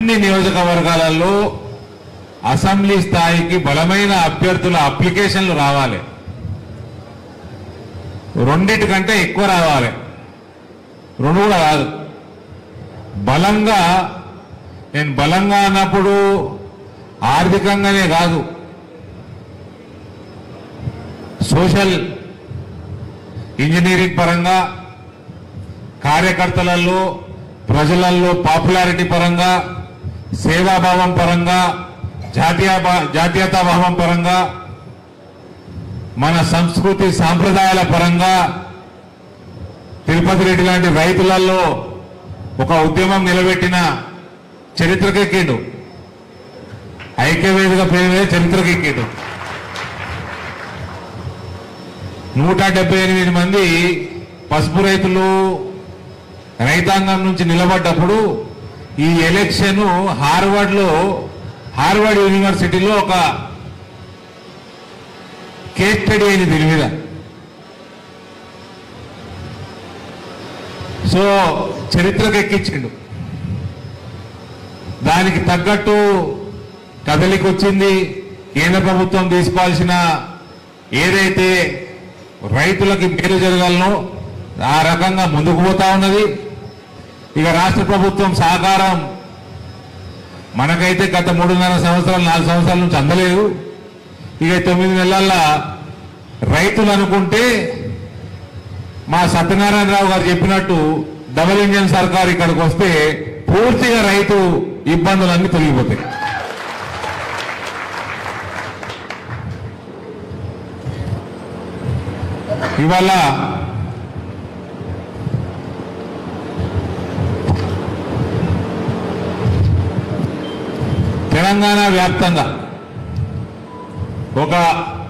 అన్ని నియోజకవర్గాలలో అసెంబ్లీ స్థాయికి బలమైన అభ్యర్థుల అప్లికేషన్లు రావాలి రెండిటికంటే ఎక్కువ రావాలి రెండు కూడా రాదు బలంగా నేను బలంగా అన్నప్పుడు ఆర్థికంగానే కాదు సోషల్ ఇంజనీరింగ్ పరంగా కార్యకర్తలలో ప్రజలలో పాపులారిటీ పరంగా సేవాభావం పరంగా జాతీయ జాతీయతాభావం పరంగా మన సంస్కృతి సాంప్రదాయాల పరంగా తిరుపతి రెడ్డి లాంటి రైతులలో ఒక ఉద్యమం నిలబెట్టిన చరిత్రకెక్కిండు ఐక్యవేదిక పేరు మీద చరిత్రకెక్కిండు నూట డెబ్బై ఎనిమిది మంది పసుపు రైతులు రైతాంగం నుంచి నిలబడ్డప్పుడు ఈ ఎలక్షన్ హార్వర్డ్ లో హార్వర్డ్ యూనివర్సిటీలో ఒక కేస్ స్టడీ అయింది దీని మీద సో చరిత్రకు ఎక్కించిండు దానికి తగ్గట్టు కదలికి వచ్చింది కేంద్ర ప్రభుత్వం తీసుకోవాల్సిన ఏదైతే రైతులకి మేలు జరగాలనో ఆ రకంగా ముందుకు పోతా ఉన్నది ఇక రాష్ట్ర ప్రభుత్వం సహకారం మనకైతే గత మూడున్నర సంవత్సరాలు నాలుగు సంవత్సరాల నుంచి అందలేదు ఇక తొమ్మిది నెలల్లో రైతులు అనుకుంటే మా సత్యనారాయణరావు గారు చెప్పినట్టు డబుల్ ఇంజన్ సర్కార్ ఇక్కడికి వస్తే పూర్తిగా రైతు ఇబ్బందులన్నీ తొలగిపోతాయి ఇవాళ తెలంగాణ వ్యాప్తంగా ఒక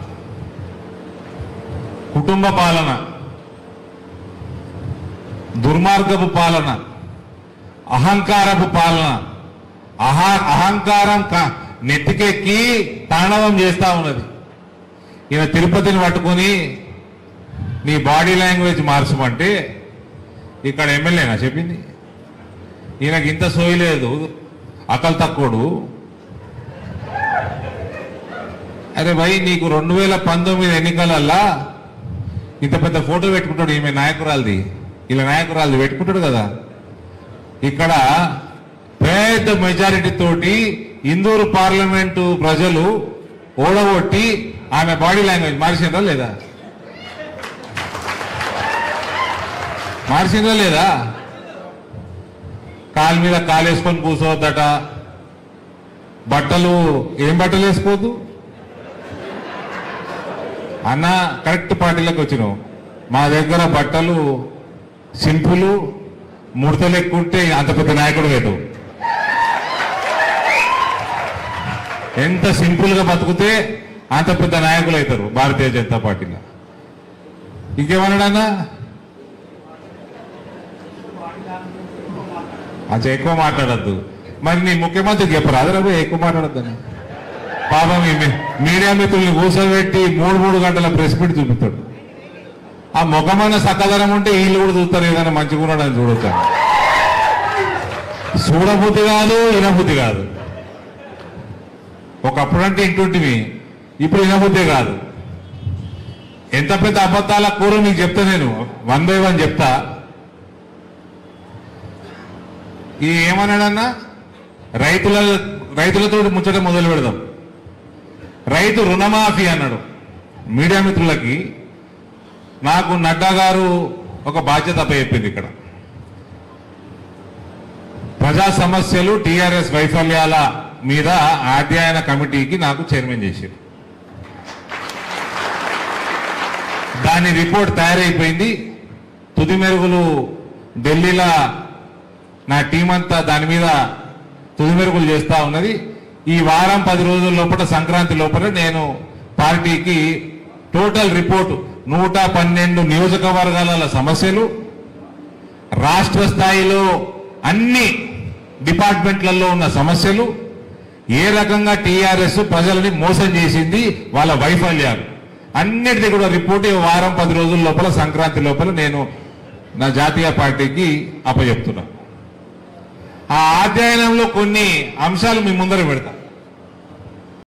కుటుంబ పాలన దుర్మార్గపు పాలన అహంకారపు పాలన అహా అహంకారం క- నెత్తికెక్కి తాండవం చేస్తా ఉన్నది ఈయన తిరుపతిని పట్టుకొని నీ బాడీ లాంగ్వేజ్ మార్చమంటే ఇక్కడ ఎమ్మెల్యేనా చెప్పింది ఈయనకి ఇంత సోయి లేదు అకల్ తక్కువడు అరే భయ్ నీకు రెండు వేల పంతొమ్మిది ఎన్నికలల్లా ఇంత పెద్ద ఫోటో పెట్టుకుంటాడు ఈమె నాయకురాలది ఇలా నాయకురాలది పెట్టుకుంటాడు కదా ఇక్కడ పెద్ద మెజారిటీ తోటి ఇందూరు పార్లమెంటు ప్రజలు ఓడగొట్టి ఆమె బాడీ లాంగ్వేజ్ మార్చిందా లేదా మార్చిందా లేదా కాలు మీద కాలు వేసుకొని కూర్చోవద్దట బట్టలు ఏం బట్టలు వేసుకోవద్దు అన్న కరెక్ట్ పార్టీలోకి వచ్చినావు మా దగ్గర బట్టలు సింపుల్ ముడతలు ఎక్కుంటే అంత పెద్ద నాయకుడు లేదు ఎంత సింపుల్ గా బతుకుతే అంత పెద్ద నాయకులు అవుతారు భారతీయ జనతా పార్టీలో ఇంకేమన్నాడన్నా అచ్చా ఎక్కువ మాట్లాడద్దు మరి నీ ముఖ్యమంత్రికి చెప్పరు అదరా ఎక్కువ మాట్లాడద్దని పాపం ఈ మీ- మీడియా మిత్రుల్ని కూర్చోబెట్టి మూడు మూడు గంటల ప్రెస్ మీట్ చూపిస్తాడు ఆ ముఖమైన సక్కదనం ఉంటే వీళ్ళు కూడా చూస్తారు ఏదైనా మంచిగా ఉన్నాడని చూడొచ్చు చూడబుద్ధి కాదు వినబుద్ధి కాదు ఒకప్పుడు అంటే ఇంటుంటివి ఇప్పుడు వినబుద్ధి కాదు ఎంత పెద్ద అబద్ధాల కూర మీకు చెప్తా నేను వన్ బై వన్ చెప్తా ఈ ఏమన్నాడన్నా రైతుల రైతులతో ముచ్చట మొదలు పెడదాం రైతు రుణమాఫీ అన్నాడు మీడియా మిత్రులకి నాకు నడ్డా గారు ఒక బాధ్యత చెప్పింది ఇక్కడ ప్రజా సమస్యలు టిఆర్ఎస్ వైఫల్యాల మీద అధ్యయన కమిటీకి నాకు చైర్మన్ చేశారు దాని రిపోర్ట్ తయారైపోయింది తుది మెరుగులు ఢిల్లీలో నా టీం అంతా దాని మీద తుది మెరుగులు చేస్తా ఉన్నది ఈ వారం పది రోజుల లోపల సంక్రాంతి లోపల నేను పార్టీకి టోటల్ రిపోర్ట్ నూట పన్నెండు నియోజకవర్గాల సమస్యలు రాష్ట్ర స్థాయిలో అన్ని డిపార్ట్మెంట్లలో ఉన్న సమస్యలు ఏ రకంగా టీఆర్ఎస్ ప్రజలని మోసం చేసింది వాళ్ళ వైఫల్యాలు అన్నిటిది కూడా రిపోర్ట్ ఈ వారం పది రోజుల లోపల సంక్రాంతి లోపల నేను నా జాతీయ పార్టీకి అప్పచెప్తున్నా ఆ అధ్యయనంలో కొన్ని అంశాలు మీ ముందర పెడతా